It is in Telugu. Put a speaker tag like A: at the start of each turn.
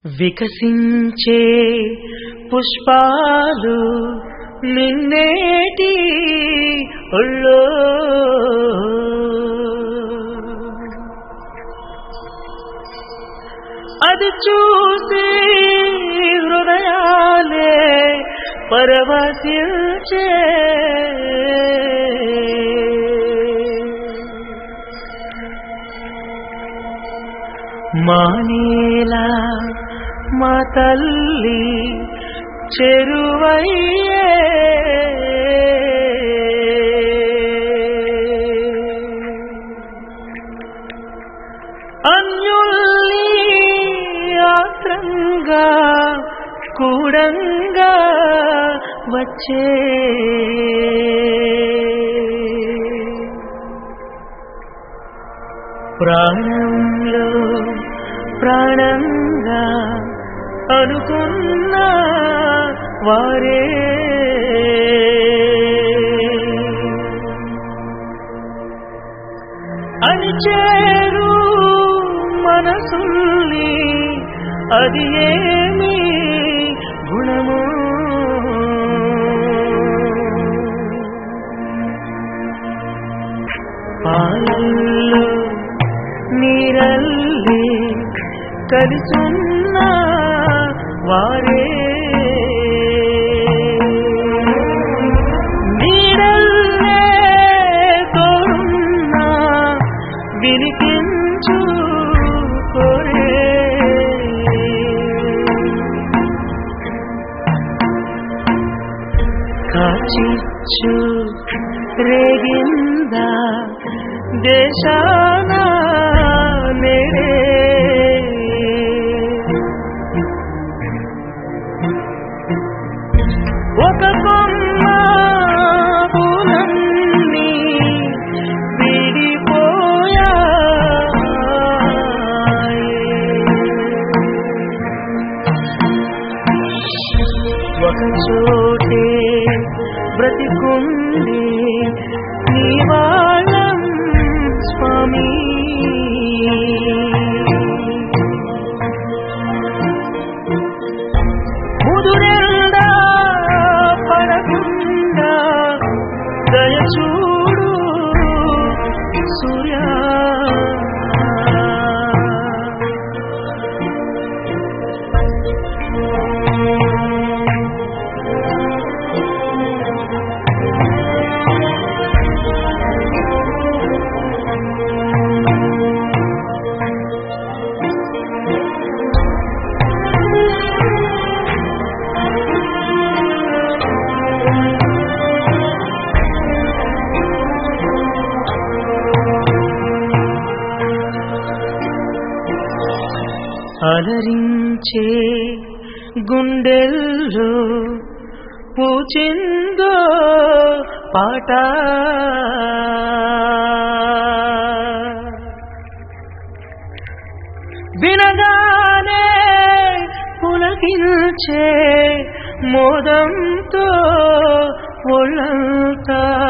A: వికసించే పుష్పాలు నిన్నేటి ఒళ్ళో అది చూసి హృదయాలే పరవశించే మానేలా మా తల్లి చెరువయ్యే అన్యుల్ని ఆత్రంగా కూడంగా వచ్చే ప్రాణంలో ప్రాణంగా అనుకున్న వారే అనిచేరు మనసుల్ని అది ఏమి గుణము పాలల్లో నీరల్లి కలిసున్న వారే నీరల్లే తోడున్న వినిపించు కోరే కాచిచ్చు రేగిందా దేశాన నేడే ఒక కొమ్మ పూలన్నీ విడిపోయా ఒక చోటే బ్రతికుంది నీవాళం స్వామి ముదురెండా పడకుండా దయచూడు సూర్యా అలరించే గుండెల్లో పూచిందో పాట వినగానే పులకించే మోదంతో ఒళ్ళంతా